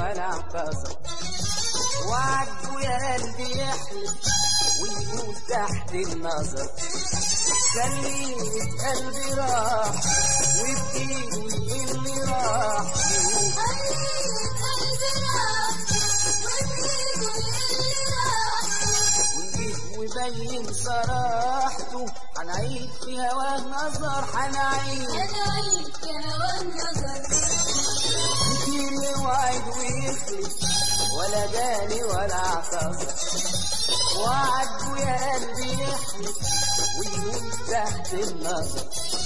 ولا اعتذر وعدوا يا قلبي يحلف ويقول تحت النظر خليت قلبي راح وبإيده اللي راح ونجيه وبين صراحته هنعيد في هواه نظر هنعيد كتير يوعد ويخلف ولا جاني ولا اعتذر وعد يا قلبي يحلف ويقول تحت النظر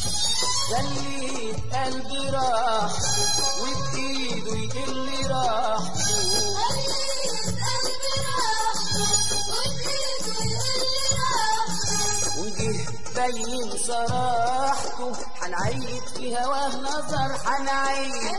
خليت قلبي راح وبإيده يقل راحته وجه بين صراحته هنعيد في هواه نظر هنعيد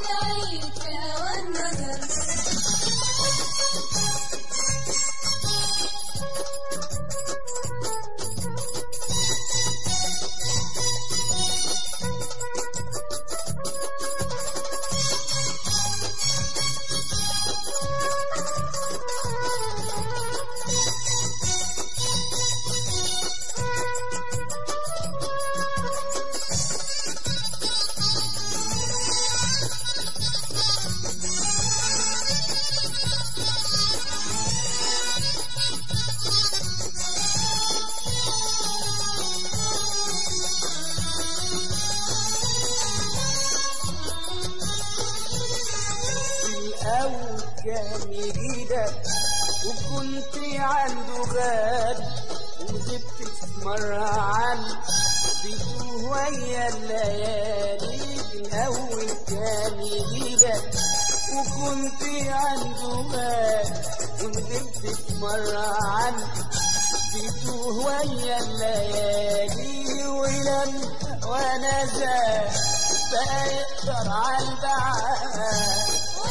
الأول كان يجيدك وكنت عنده غاب وغبت في مرة عنه بيتوه ويا الليالي الأول كان يجيدك وكنت عنده غاب وغبت في مرة عنه بيتوه ويا الليالي ولما وانا زاد بقى يقدر على البعاد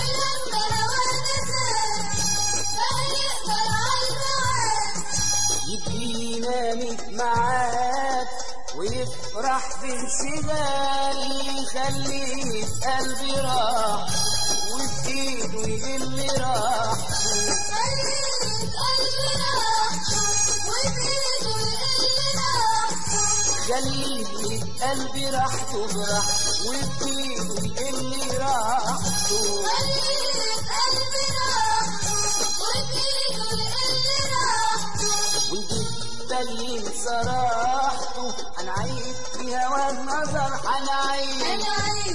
يدينا ميت معاك ويفرح بانشغالي يخليه قلبي راح وبإيده يقل راحته خليه قلبي راحته براح وبإيده يقل راحته وبين صراحته هنعيد في هوا النظر هنعيد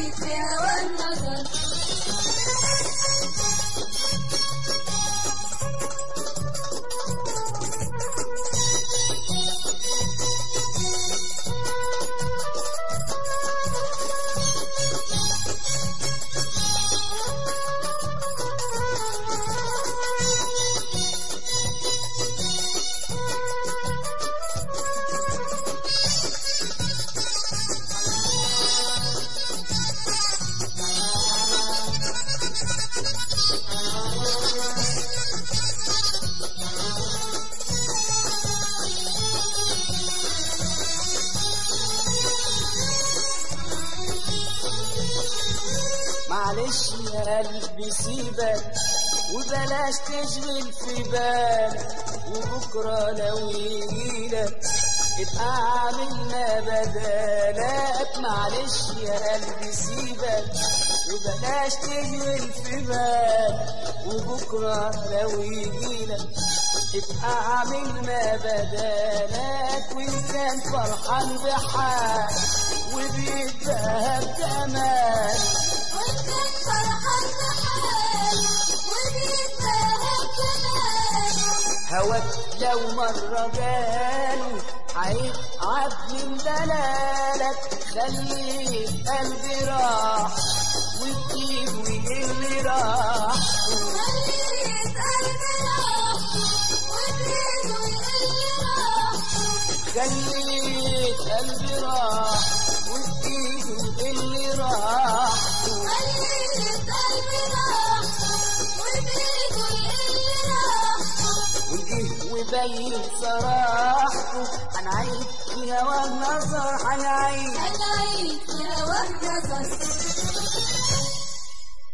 معلش يا قلبي سيبك وبلاش تشغل في بالك وبكرة لو يجيلك ابقى عاملنا بدالك معلش يا قلبي سيبك وبلاش تشغل في بالك وبكرة لو يجيلك ابقى عاملنا بدالك وإن كان فرحان بحال وبيتباهى بجمال هواك لو مرة جالي هيتعب من دلالك خلي قلبي راح وتجيب ويجيلي راح خليت قلبي راح وتجيب ويجيلي راح وجه وبين صراحته هنعيد في هوا النظر هنعيد أنا عيد يا وهجة